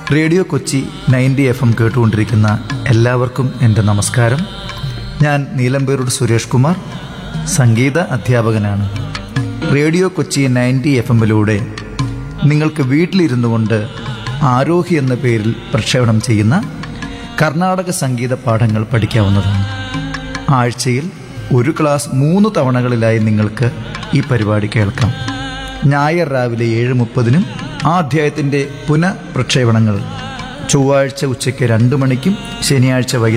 radio Kochi ninety F M കേട്ടുകൊണ്ടിരിക്കുന്ന എല്ലാവർക്കും എൻ്റെ നമസ്കാരം ഞാൻ നീലമ്പേരൂർ സുരേഷ് കുമാർ സംഗീത അധ്യാപകനാണ് റേഡിയോ കൊച്ചി നയൻറ്റി എഫ് എമ്മിലൂടെ നിങ്ങൾക്ക് വീട്ടിലിരുന്നു കൊണ്ട് ആരോഹി എന്ന പേരിൽ പ്രക്ഷേപണം ചെയ്യുന്ന കർണാടക സംഗീത പാഠങ്ങൾ പഠിക്കാവുന്നതാണ് ആഴ്ചയിൽ ഒരു ക്ലാസ് മൂന്ന് തവണകളിലായി നിങ്ങൾക്ക് ഈ പരിപാടി കേൾക്കാം ഞായർ രാവിലെ ഏഴ് മുപ്പതിനും ആ അധ്യായത്തിൻ്റെ പുനഃപ്രക്ഷേപണങ്ങൾ ചൊവ്വാഴ്ച ഉച്ചയ്ക്ക് രണ്ട് മണിക്കും ശനിയാഴ്ച വൈകുന്നേരം